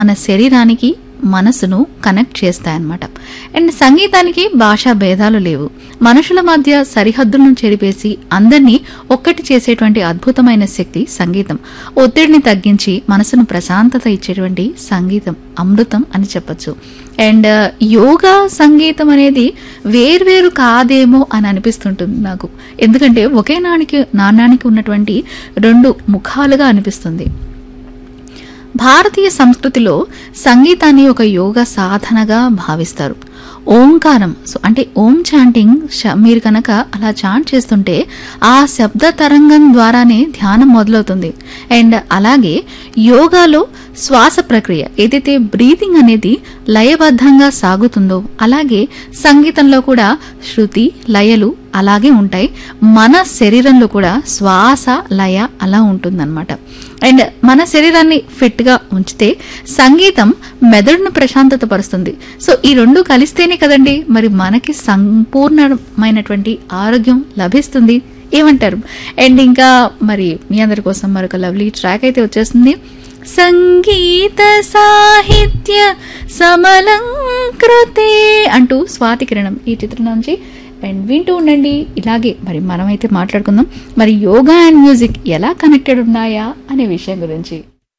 మన శరీరానికి మనసును కనెక్ట్ చేస్తాయన్నమాట అండ్ సంగీతానికి భాషా భేదాలు లేవు మనుషుల మధ్య సరిహద్దులను చెరిపేసి అందరినీ ఒక్కటి చేసేటువంటి అద్భుతమైన శక్తి సంగీతం ఒత్తిడిని తగ్గించి మనసును ప్రశాంతత ఇచ్చేటువంటి సంగీతం అమృతం అని చెప్పొచ్చు అండ్ యోగా సంగీతం అనేది వేర్వేరు కాదేమో అని అనిపిస్తుంటుంది నాకు ఎందుకంటే ఒకే నాణికి నాణానికి ఉన్నటువంటి రెండు ముఖాలుగా అనిపిస్తుంది భారతీయ సంస్కృతిలో సంగీతాన్ని ఒక యోగ సాధనగా భావిస్తారు ఓంకారం సో అంటే ఓం చాంటింగ్ శ- మీరు కనుక అలా చాంట్ చేస్తుంటే ఆ శబ్ద తరంగం ద్వారానే ధ్యానం మొదలవుతుంది అండ్ అలాగే యోగాలో శ్వాస ప్రక్రియ ఏదైతే బ్రీతింగ్ అనేది లయబద్ధంగా సాగుతుందో అలాగే సంగీతంలో కూడా శృతి లయలు అలాగే ఉంటాయి మన శరీరంలో కూడా శ్వాస లయ అలా ఉంటుందన్నమాట అండ్ మన శరీరాన్ని ఫిట్ గా ఉంచితే సంగీతం మెదడును ప్రశాంతత పరుస్తుంది సో ఈ రెండు కలిస్తేనే కదండి మరి మనకి సంపూర్ణమైనటువంటి ఆరోగ్యం లభిస్తుంది ఏమంటారు అండ్ ఇంకా మరి మీ అందరి కోసం మరొక లవ్లీ ట్రాక్ అయితే వచ్చేస్తుంది సంగీత సాహిత్య సమలంకృతే అంటూ స్వాతి కిరణం ఈ చిత్రం నుంచి అండ్ వింటూ ఉండండి ఇలాగే మరి మనమైతే మాట్లాడుకుందాం మరి యోగా అండ్ మ్యూజిక్ ఎలా కనెక్టెడ్ ఉన్నాయా అనే విషయం గురించి